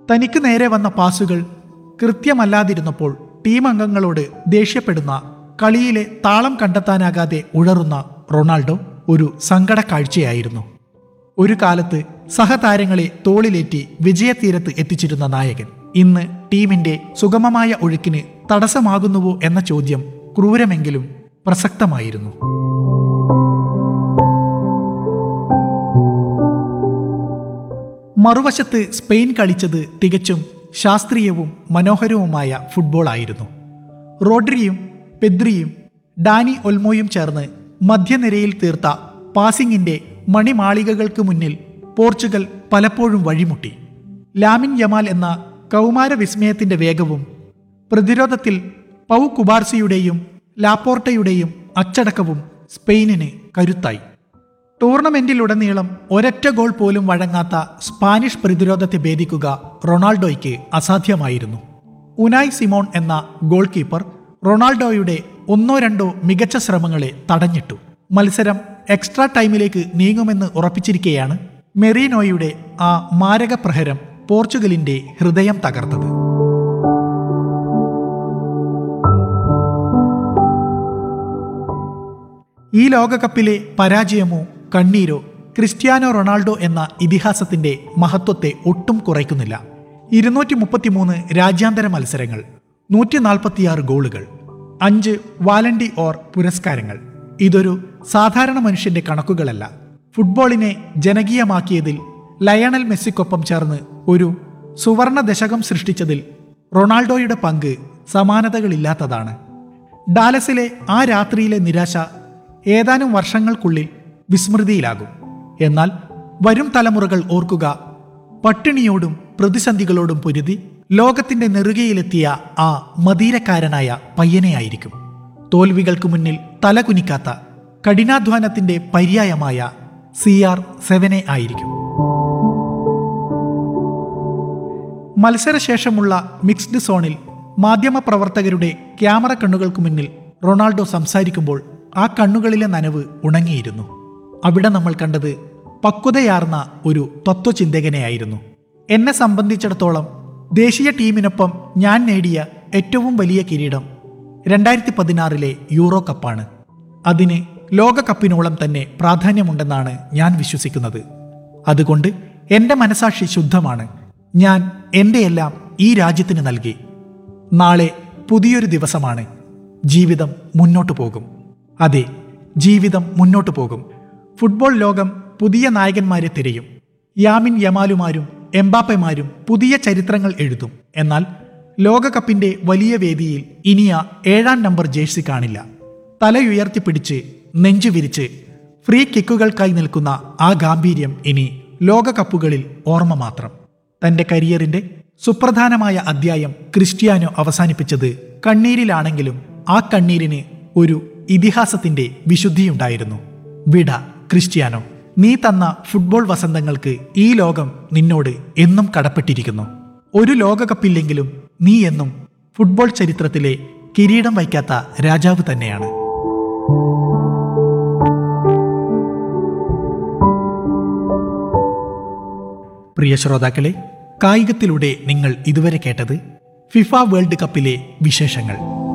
തനിക്ക് നേരെ വന്ന പാസുകൾ കൃത്യമല്ലാതിരുന്നപ്പോൾ ടീം അംഗങ്ങളോട് ദേഷ്യപ്പെടുന്ന കളിയിലെ താളം കണ്ടെത്താനാകാതെ ഉഴറുന്ന റൊണാൾഡോ ഒരു സങ്കട കാഴ്ചയായിരുന്നു ഒരു കാലത്ത് സഹതാരങ്ങളെ തോളിലേറ്റി വിജയതീരത്ത് എത്തിച്ചിരുന്ന നായകൻ ഇന്ന് ടീമിന്റെ സുഗമമായ ഒഴുക്കിന് തടസ്സമാകുന്നുവോ എന്ന ചോദ്യം ക്രൂരമെങ്കിലും പ്രസക്തമായിരുന്നു മറുവശത്ത് സ്പെയിൻ കളിച്ചത് തികച്ചും ശാസ്ത്രീയവും മനോഹരവുമായ ഫുട്ബോൾ ആയിരുന്നു റോഡ്രിയും പെദ്രിയും ഡാനി ഒൽമോയും ചേർന്ന് മധ്യനിരയിൽ തീർത്ത പാസിംഗിന്റെ മണിമാളികകൾക്ക് മുന്നിൽ പോർച്ചുഗൽ പലപ്പോഴും വഴിമുട്ടി ലാമിൻ യമാൽ എന്ന കൗമാര വിസ്മയത്തിന്റെ വേഗവും പ്രതിരോധത്തിൽ പൗ കുബാർസിയുടെയും ലാപ്പോർട്ടയുടെയും അച്ചടക്കവും സ്പെയിനിന് കരുത്തായി ടൂർണമെന്റിലുടനീളം ഒരൊറ്റ ഗോൾ പോലും വഴങ്ങാത്ത സ്പാനിഷ് പ്രതിരോധത്തെ ഭേദിക്കുക റൊണാൾഡോയ്ക്ക് അസാധ്യമായിരുന്നു ഉനായ് സിമോൺ എന്ന ഗോൾ കീപ്പർ റൊണാൾഡോയുടെ ഒന്നോ രണ്ടോ മികച്ച ശ്രമങ്ങളെ തടഞ്ഞിട്ടു മത്സരം എക്സ്ട്രാ ടൈമിലേക്ക് നീങ്ങുമെന്ന് ഉറപ്പിച്ചിരിക്കെയാണ് മെറീനോയുടെ ആ മാരക പ്രഹരം പോർച്ചുഗലിന്റെ ഹൃദയം തകർത്തത് ഈ ലോകകപ്പിലെ പരാജയമോ കണ്ണീരോ ക്രിസ്ത്യാനോ റൊണാൾഡോ എന്ന ഇതിഹാസത്തിന്റെ മഹത്വത്തെ ഒട്ടും കുറയ്ക്കുന്നില്ല ഇരുന്നൂറ്റി മുപ്പത്തിമൂന്ന് രാജ്യാന്തര മത്സരങ്ങൾ നൂറ്റി നാൽപ്പത്തിയാറ് ഗോളുകൾ അഞ്ച് വാലണ്ടി ഓർ പുരസ്കാരങ്ങൾ ഇതൊരു സാധാരണ മനുഷ്യന്റെ കണക്കുകളല്ല ഫുട്ബോളിനെ ജനകീയമാക്കിയതിൽ ലയണൽ മെസ്സിക്കൊപ്പം ചേർന്ന് ഒരു സുവർണ ദശകം സൃഷ്ടിച്ചതിൽ റൊണാൾഡോയുടെ പങ്ക് സമാനതകളില്ലാത്തതാണ് ഡാലസിലെ ആ രാത്രിയിലെ നിരാശ ഏതാനും വർഷങ്ങൾക്കുള്ളിൽ വിസ്മൃതിയിലാകും എന്നാൽ വരും തലമുറകൾ ഓർക്കുക പട്ടിണിയോടും പ്രതിസന്ധികളോടും പൊരുതി ലോകത്തിന്റെ നെറുകയിലെത്തിയ ആ മതീരക്കാരനായ പയ്യനെയായിരിക്കും തോൽവികൾക്ക് മുന്നിൽ തലകുനിക്കാത്ത കഠിനാധ്വാനത്തിന്റെ പര്യായമായ സി ആർ സെവനെ ആയിരിക്കും മത്സരശേഷമുള്ള മിക്സ്ഡ് സോണിൽ മാധ്യമപ്രവർത്തകരുടെ ക്യാമറ കണ്ണുകൾക്ക് മുന്നിൽ റൊണാൾഡോ സംസാരിക്കുമ്പോൾ ആ കണ്ണുകളിലെ നനവ് ഉണങ്ങിയിരുന്നു അവിടെ നമ്മൾ കണ്ടത് പക്വതയാർന്ന ഒരു തത്വചിന്തകനെയായിരുന്നു എന്നെ സംബന്ധിച്ചിടത്തോളം ദേശീയ ടീമിനൊപ്പം ഞാൻ നേടിയ ഏറ്റവും വലിയ കിരീടം രണ്ടായിരത്തി പതിനാറിലെ യൂറോ കപ്പാണ് അതിന് ലോകകപ്പിനോളം തന്നെ പ്രാധാന്യമുണ്ടെന്നാണ് ഞാൻ വിശ്വസിക്കുന്നത് അതുകൊണ്ട് എൻ്റെ മനസാക്ഷി ശുദ്ധമാണ് ഞാൻ എൻ്റെ എല്ലാം ഈ രാജ്യത്തിന് നൽകി നാളെ പുതിയൊരു ദിവസമാണ് ജീവിതം മുന്നോട്ടു പോകും അതെ ജീവിതം മുന്നോട്ടു പോകും ഫുട്ബോൾ ലോകം പുതിയ നായകന്മാരെ തിരയും യാമിൻ യമാലുമാരും എംബാപ്പമാരും പുതിയ ചരിത്രങ്ങൾ എഴുതും എന്നാൽ ലോകകപ്പിന്റെ വലിയ വേദിയിൽ ഇനിയ ഏഴാം നമ്പർ ജേഴ്സി കാണില്ല തലയുയർത്തിപ്പിടിച്ച് നെഞ്ചു വിരിച്ച് ഫ്രീ കിക്കുകൾക്കായി നിൽക്കുന്ന ആ ഗാംഭീര്യം ഇനി ലോകകപ്പുകളിൽ ഓർമ്മ മാത്രം തന്റെ കരിയറിന്റെ സുപ്രധാനമായ അധ്യായം ക്രിസ്ത്യാനോ അവസാനിപ്പിച്ചത് കണ്ണീരിലാണെങ്കിലും ആ കണ്ണീരിന് ഒരു ഇതിഹാസത്തിന്റെ വിശുദ്ധിയുണ്ടായിരുന്നു വിട ക്രിസ്ത്യാനോ നീ തന്ന ഫുട്ബോൾ വസന്തങ്ങൾക്ക് ഈ ലോകം നിന്നോട് എന്നും കടപ്പെട്ടിരിക്കുന്നു ഒരു ലോകകപ്പില്ലെങ്കിലും നീ എന്നും ഫുട്ബോൾ ചരിത്രത്തിലെ കിരീടം വയ്ക്കാത്ത രാജാവ് തന്നെയാണ് പ്രിയ ശ്രോതാക്കളെ കായികത്തിലൂടെ നിങ്ങൾ ഇതുവരെ കേട്ടത് ഫിഫ വേൾഡ് കപ്പിലെ വിശേഷങ്ങൾ